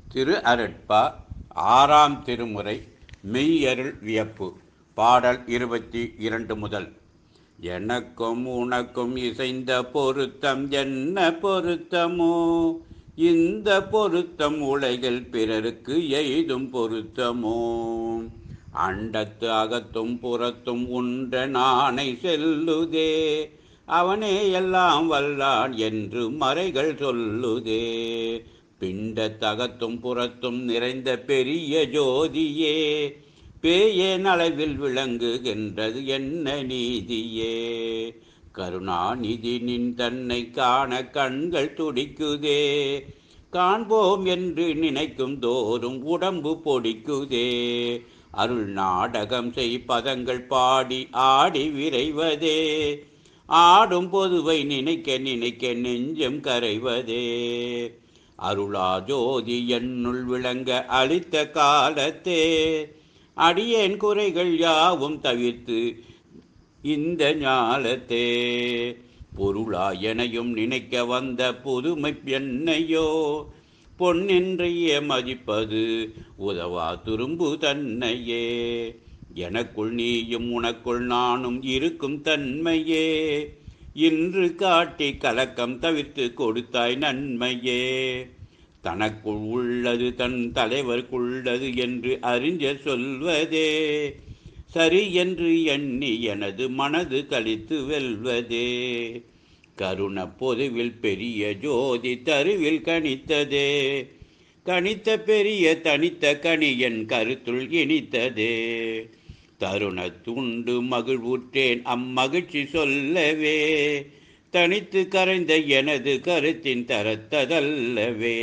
திரு அருட்பா ஆறாம் திருமுறை மெய்யருள் வியப்பு பாடல் இருபத்தி இரண்டு முதல் எனக்கும் உனக்கும் இசைந்த பொருத்தம் என்ன பொருத்தமோ இந்த பொருத்தம் உலகில் பிறருக்கு எய்தும் பொருத்தமோ அண்டத்து அகத்தும் புறத்தும் உன்ற நாணை செல்லுதே அவனே எல்லாம் வல்லான் என்று மறைகள் சொல்லுதே பிண்ட தகத்தும் புறத்தும் நிறைந்த பெரிய ஜோதியே பேயேன் அளவில் விளங்குகின்றது என்ன நீதியே கருணாநிதி நின் தன்னை காண கண்கள் துடிக்குதே காண்போம் என்று நினைக்கும் தோறும் உடம்பு பொடிக்குதே அருள் நாடகம் செய் பதங்கள் பாடி ஆடி விரைவதே ஆடும் பொதுவை நினைக்க நினைக்க நெஞ்சம் கரைவதே அருளா ஜோதி என்னுள் விளங்க அளித்த காலத்தே அடியேன் குறைகள் யாவும் தவிர்த்து இந்த ஞாலத்தே பொருளா எனையும் நினைக்க வந்த புதுமை என்னையோ பொன்னின்றைய மதிப்பது உதவா துரும்பு தன்னையே எனக்குள் நீயும் உனக்குள் நானும் இருக்கும் தன்மையே இன்று காட்டி கலக்கம் தவிர்த்து கொடுத்தாய் நன்மையே தனக்குள் உள்ளது தன் தலைவர்க்குள்ளது என்று அறிஞர் சொல்வதே சரி என்று எண்ணி எனது மனது கழித்து வெல்வதே கருண பொதுவில் பெரிய ஜோதி தருவில் கணித்ததே கணித்த பெரிய தனித்த கனி என் கருத்துள் இனித்ததே தருண துண்டு மகிழ்வுற்றேன் அம்மகிழ்ச்சி சொல்லவே தனித்து கரைந்த எனது கருத்தின் தரத்ததல்லவே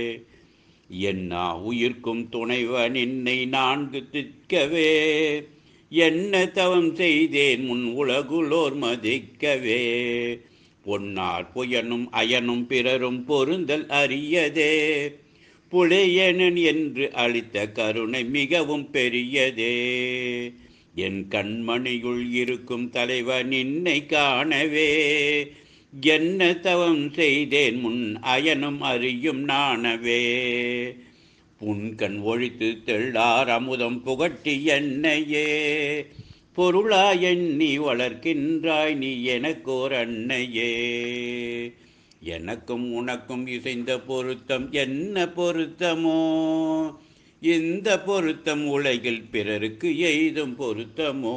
என்னா உயிர்க்கும் துணைவன் என்னை நான்கு திக்கவே என்ன தவம் செய்தேன் முன் உலகுலோர் மதிக்கவே பொன்னார் புயனும் அயனும் பிறரும் பொருந்தல் அறியதே புலையனன் என்று அளித்த கருணை மிகவும் பெரியதே என் கண்மணியுள் இருக்கும் தலைவன் நின்னை காணவே என்ன தவம் செய்தேன் முன் அயனும் அறியும் நாணவே புன்கண் ஒழித்து தெள்ளார் அமுதம் புகட்டி என்னையே பொருளா எண்ணி வளர்க்கின்றாய் நீ எனக்கோர் அன்னையே எனக்கும் உனக்கும் இசைந்த பொருத்தம் என்ன பொருத்தமோ இந்த பொருத்தம் உலகில் பிறருக்கு எய்தும் பொருத்தமோ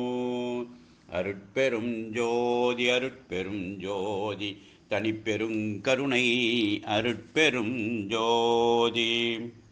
அருட்பெரும் ஜோதி அருட்பெரும் ஜோதி தனிப்பெரும் கருணை அருட்பெரும் ஜோதி